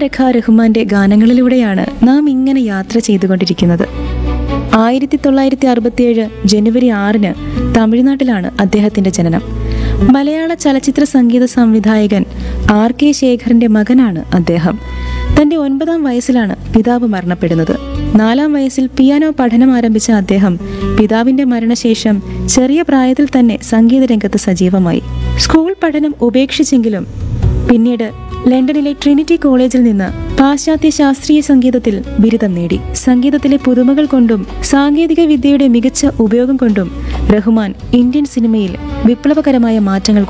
രഖ റഹ്മാന്റെ ഗാനങ്ങളിലൂടെയാണ് നാം ഇങ്ങനെ യാത്ര ചെയ്തുകൊണ്ടിരിക്കുന്നത് ആയിരത്തി തൊള്ളായിരത്തി അറുപത്തിയേഴ് ജനുവരി ആറിന് തമിഴ്നാട്ടിലാണ് അദ്ദേഹത്തിന്റെ ജനനം മലയാള ചലച്ചിത്ര സംഗീത സംവിധായകൻ ആർ കെ ശേഖറിന്റെ മകനാണ് അദ്ദേഹം തന്റെ ഒൻപതാം വയസ്സിലാണ് പിതാവ് മരണപ്പെടുന്നത് നാലാം വയസ്സിൽ പിയാനോ പഠനം ആരംഭിച്ച അദ്ദേഹം പിതാവിന്റെ മരണശേഷം ചെറിയ പ്രായത്തിൽ തന്നെ സംഗീത രംഗത്ത് സജീവമായി സ്കൂൾ പഠനം ഉപേക്ഷിച്ചെങ്കിലും പിന്നീട് ലണ്ടനിലെ ട്രിനിറ്റി കോളേജിൽ നിന്ന് പാശ്ചാത്യ ശാസ്ത്രീയ സംഗീതത്തിൽ ബിരുദം നേടി സംഗീതത്തിലെ പുതുമകൾ കൊണ്ടും സാങ്കേതിക വിദ്യയുടെ മികച്ച ഉപയോഗം കൊണ്ടും റഹ്മാൻ ഇന്ത്യൻ സിനിമയിൽ വിപ്ലവകരമായ മാറ്റങ്ങൾ